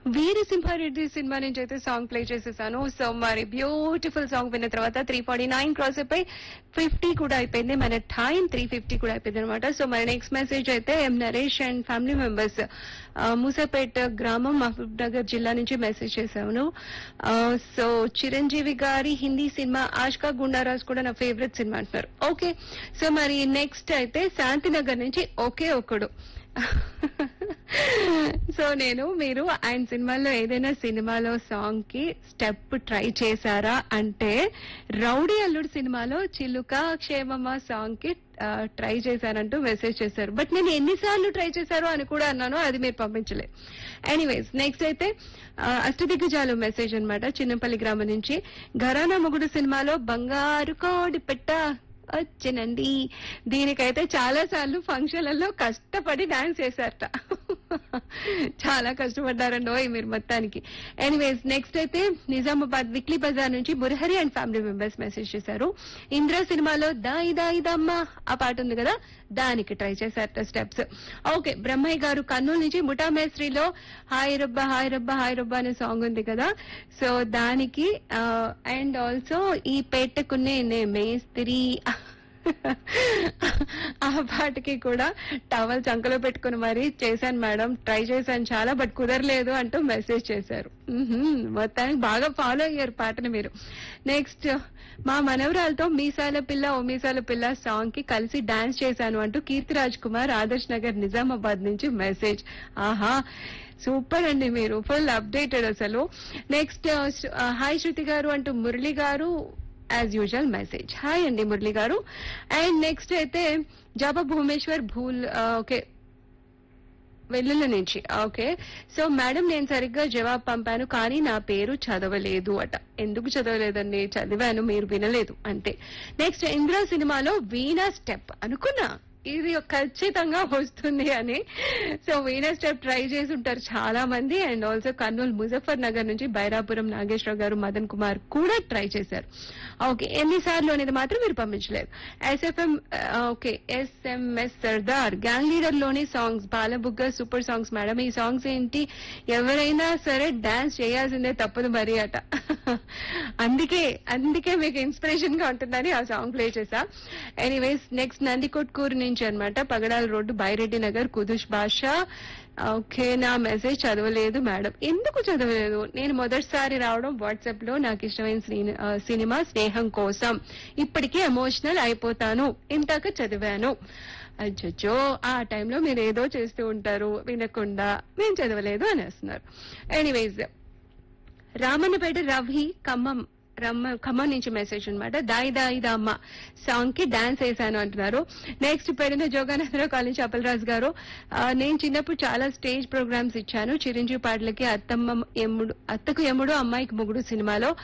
వీరసింహారెడ్డి సినిమా నుంచి అయితే సాంగ్ ప్లే చేసేసాను సో మరి బ్యూటిఫుల్ సాంగ్ విన్న తర్వాత త్రీ ఫార్టీ నైన్ క్రాస్ అయిపోయి ఫిఫ్టీ కూడా అయిపోయింది మన టైం త్రీ ఫిఫ్టీ కూడా అయిపోయింది అనమాట సో మరి నెక్స్ట్ మెసేజ్ అయితే M Naresh and family members Musapet గ్రామం మహబూబ్ నగర్ జిల్లా నుంచి మెసేజ్ చేశాను ఆ, సో చిరంజీవి గారి హిందీ సినిమా ఆష్కా గుండారాజ్ కూడా నా ఫేవరెట్ సినిమా అంటున్నారు ఓకే సో మరి నెక్స్ట్ అయితే శాంతినగర్ నుంచి ఒకే ఒకడు సో నేను మీరు ఆయన సినిమాలో ఏదైనా సినిమాలో సాంగ్ కి స్టెప్ ట్రై చేశారా అంటే రౌడీ అల్లుడు సినిమాలో చిలుక క్షేమమా సాంగ్ కి ట్రై చేశానంటూ మెసేజ్ చేశారు బట్ నేను ఎన్నిసార్లు ట్రై చేశారో అని కూడా అన్నాను అది మీరు పంపించలేదు ఎనీవేస్ నెక్స్ట్ అయితే ఆ, అష్టదిగ్గజాలు మెసేజ్ అన్నమాట చిన్నపల్లి గ్రామం నుంచి ఘరానా మొగుడు సినిమాలో బంగారు కోడి పెట్ట వచ్చనండి దీనికైతే చాలా సార్లు ఫంక్షన్లలో కష్టపడి డాన్స్ చేశారట చాలా కష్టపడ్డారండి ఓయ్ మీరు మొత్తానికి ఎనీవేస్ నెక్స్ట్ అయితే నిజామాబాద్ విక్లీ బజార్ నుంచి Murahari and family members message చేశారు ఇంద్ర సినిమాలో దాయి దాయి దమ్మ ఆ పాట ఉంది కదా దానికి ట్రై చేశారట స్టెప్స్ ఓకే బ్రహ్మయ్య గారు కర్నూలు నుంచి ముఠా మేస్త్రిలో హాయ్ రబ్బా హాయ్ రబ్బా హాయ్ రబ్బా అనే సాంగ్ ఉంది కదా సో దానికి అండ్ ఆల్సో ఈ పెట్టకునే నే మేస్త్రి ఆ పాటకి కూడా టవల్ చంకలో పెట్టుకుని మరి చేశాను మేడం ట్రై చేశాను చాలా బట్ కుదరలేదు అంటూ మెసేజ్ చేశారు మ్హూ. మొత్తానికి బాగా ఫాలో అయ్యారు పాటని మీరు నెక్స్ట్ మా మనవరాలతో మీసాల పిల్ల ఓ మీసాల పిల్ల సాంగ్ కి కలిసి డాన్స్ చేశాను అంటూ కీర్తి రాజ్ కుమార్ ఆదర్శ్ నగర్ నిజామాబాద్ నుంచి మెసేజ్ ఆహా సూపర్ అండి మీరు ఫుల్ అప్డేటెడ్ అసలు నెక్స్ట్ హాయ్ శృతి గారు అంటూ మురళి గారు యాజ్ యూజువల్ మెసేజ్ హాయ్ అండి మురళి గారు అండ్ నెక్స్ట్ అయితే జాబా భువనేశ్వర్ భూల్ ఓకే వెల్లుల నుంచి ఓకే సో మేడం నేను సరిగ్గా జవాబు పంపాను కానీ నా పేరు చదవలేదు అట ఎందుకు చదవలేదండి చదివాను మీరు వినలేదు అంతే నెక్స్ట్ ఇంద్ర సినిమాలో వీణా స్టెప్ అనుకున్నా ఇది ఖచ్చితంగా వస్తుంది అని సో వీణా స్టెప్ ట్రై చేసి ఉంటారు చాలా మంది అండ్ ఆల్సో కర్నూలు ముజఫర్ నగర్ నుంచి బైరాపురం నాగేశ్వరరావు గారు మదన్ కుమార్ కూడా ట్రై చేశారు ఓకే ఎన్నిసార్లు అనేది మాత్రం మీరు పంపించలేదు SFM okay SMS Sardar gang leader లోని సాంగ్స్ బాలబుగ్గ సూపర్ సాంగ్స్ మేడం ఈ సాంగ్స్ ఏంటి ఎవరైనా సరే డాన్స్ చేయాల్సిందే తప్పదు మరి అట అందుకే అందుకే మీకు ఇన్స్పిరేషన్ గా ఉంటుందని ఆ సాంగ్ ప్లే చేసా ఎనీవేస్ నెక్స్ట్ నందికొట్కూరు నుంచి అన్నమాట పగడాల రోడ్డు బైరెడ్డి నగర్ కుదుష్ బాషా ఓకే నా మెసేజ్ చదవలేదు మేడం ఎందుకు చదవలేదు నేను మొదటిసారి రావడం వాట్సాప్ లో నాకు ఇష్టమైన సిని- ఆ, సినిమా స్నేహం కోసం ఇప్పటికే ఎమోషనల్ అయిపోతాను ఇంతాక చదివాను అచ్చచ్చో ఆ టైంలో మీరు ఏదో చేస్తూ ఉంటారు వినకుండా మేము చదవలేదు అనేస్తున్నారు ఎనీవేస్ రామన్నపేట రవి ఖమ్మం రమ్మ ఖమ్మం నుంచి మెసేజ్ అన్నమాట దాయి దాయి దమ్మ సాంగ్ కి డాన్స్ వేసాను అంటున్నారు నెక్స్ట్ పెడిన జోగానందరావు కాలేజ్ అప్పలరాజు గారు ఆ, నేను చిన్నప్పుడు చాలా స్టేజ్ ప్రోగ్రామ్స్ ఇచ్చాను చిరంజీవి పాటలకి అత్తమ్మ ఎమ్ముడు అత్తకు ఎమ్ముడు అమ్మాయికి మొగుడు సినిమాలో